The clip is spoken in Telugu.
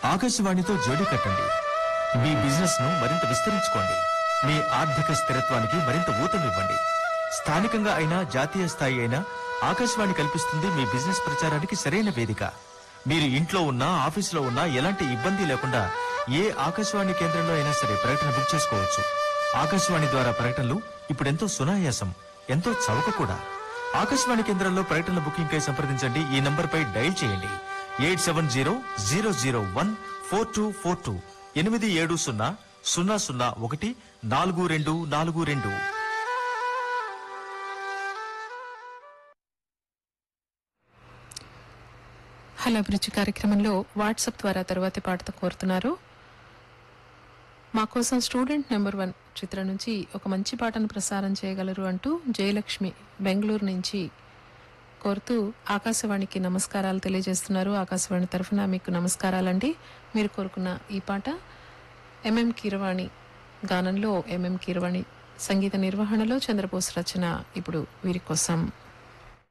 ఆకాశవాణితో జోడీ కట్టండి మీ బిజినెస్ ను మరింత విస్తరించుకోండి మీ ఆర్థిక స్థిరత్వానికి మరింత ఊతమివ్వండి స్థానికంగా అయినా జాతీయ స్థాయి అయినా ఆకాశవాణి కల్పిస్తుంది మీ బిజినెస్ ప్రచారానికి సరైన వేదిక మీరు ఇంట్లో ఉన్నా ఆఫీసులో ఉన్నా ఎలాంటి ఇబ్బంది లేకుండా ఏ ఆకాశవాణి కేంద్రంలో అయినా సరే ప్రకటన బుక్ చేసుకోవచ్చు ఆకాశవాణి ద్వారా ప్రకటనలు ఇప్పుడెంతో సునాయాసం ఎంతో చవక కూడా ఆకాశవాణి కేంద్రంలో ప్రకటనల బుకింగ్ కై సంప్రదించండి ఈ నంబర్ పై డైల్ చేయండి eight seven zero zero zero one four two four two ఎనిమిది ఏడు సున్నా సున్నా సున్నా ఒకటి నాలుగు రెండు నాలుగు రెండు హలో అభిరుచి కార్యక్రమంలో వాట్సాప్ ద్వారా తరువాతి పాటతో కోరుతున్నారు మా కోసం స్టూడెంట్ నెంబర్ వన్ చిత్రం నుంచి ఒక మంచి పాటను ప్రసారం చేయగలరు అంటూ జయలక్ష్మి బెంగళూరు నుంచి కోరుతూ ఆకాశవాణికి నమస్కారాలు తెలియజేస్తున్నారు ఆకాశవాణి తరఫున మీకు నమస్కారాలండి మీరు కోరుకున్న ఈ పాట ఎంఎం కీరవాణి గానంలో ఎంఎం కీరవాణి సంగీత నిర్వహణలో చంద్రబోస్ రచన ఇప్పుడు వీరి కోసం